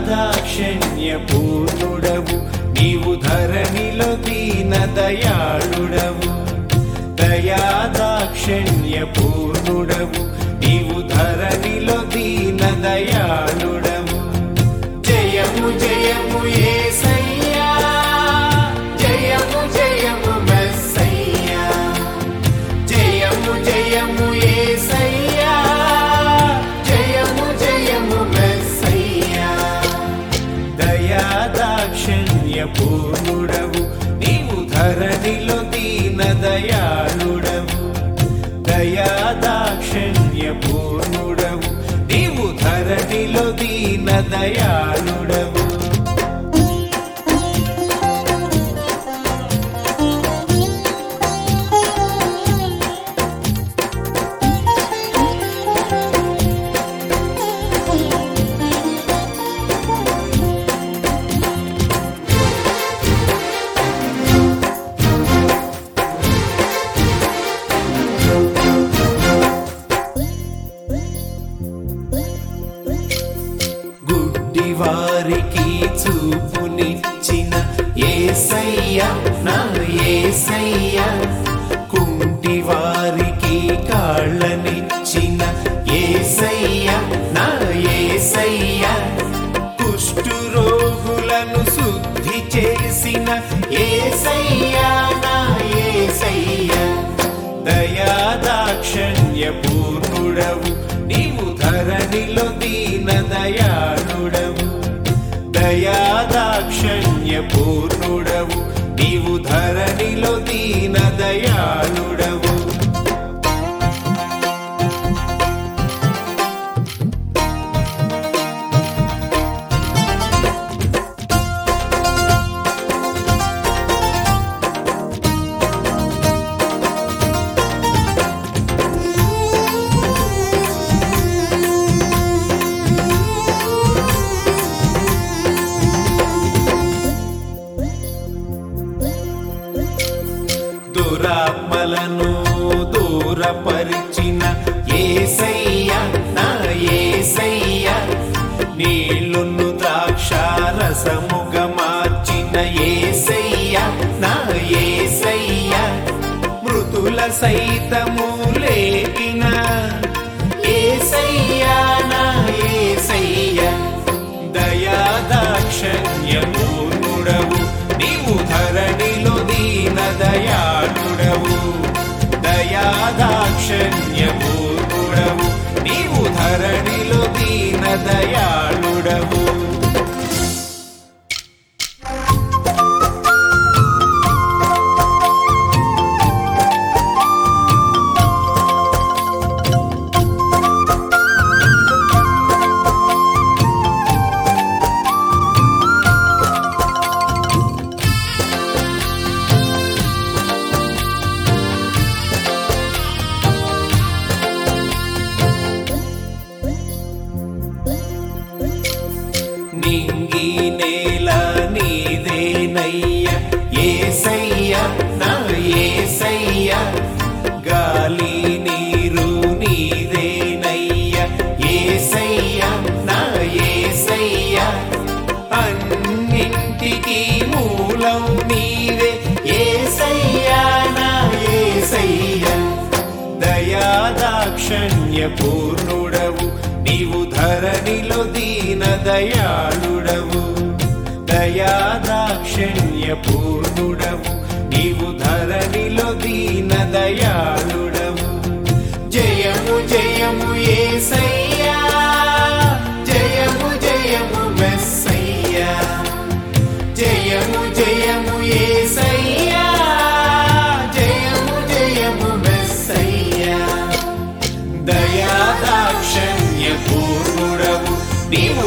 దయాదాక్షిణ్య పూర్ణుడవు నీవు ధరణిలో దీన దయాళుడవు దయాదాక్షిణ్య పూర్ణుడవు నీవు ధరణిలో దీన దయాళుడవు జయము జయము యేసయ్యా జయము జయము మెస్సయ్యా జయము జయము యేసయ్యా జయము జయము మెస్సయ్యా దయాదాక్షిణ్య పూర్ణుడవు నీవు ధరణిలో దీన దయాళుడవు దయాదాక్షిణ్య పూర్ణుడవు నీవు ధరణిలో దీన దయాళుడవు గుడ్డి వారికి చూపునిచ్చిన ఏసయ్య నా ఏసయ్య కుంటి వారికి కాళ్ళనిచ్చిన ఏసయ్య నా ఏసయ్య కుష్టు రోగులను శుద్ధి చేసిన ఏసయ్య నా ఏసయ్య దయాదాక్షణ్య పూర్ణుడవు నీవు ధరణిలో దీన దయాళుడవు దయాదాక్షణ్య పూర్ణుడవు నీవు ధరణిలో దీన దయాళుడవు దురాత్మలను దూరపరిచిన ఏసయ్య నా ఏసయ్య నీళ్ళును ద్రాక్షారసముగా మార్చిన ఏసయ్య నా ఏసయ్య మృతుల సైతము లేపిన ఏసయ్య నా ఏసయ్య దయాదాక్షణ్యమూర్ణుడవు నీవు ధరణిలో దీన దయాళుడవు దయాదాక్షణ్యమూర్ణుడవు నీవు ధరణిలో దీన దయాళుడవు నింగి నేల నీదేనయ్య ఏసయ్య నా ఏసయ్య గాలి నీరు నీదేనయ్య ఏసయ్య నా ఏసయ్య అన్నింటికి మూలం నీవే ఏసయ్య నా ఏసయ్య దయాదాక్షణ్య పూర్ణుడవు నీవు ధరణిలో దీన దయాళుడవు దయాదాక్షణ్య పూర్ణుడవు నీవు ధరణిలో దీన దయాళుడవు జయము జయము ఏసయ్యా జయము జయము మెస్సయ్యా జయము జయము ఏసయ్యా జయము జయము మెస్సయ్యా దయాదాక్షణ్య పూర్ణుడవు నీవు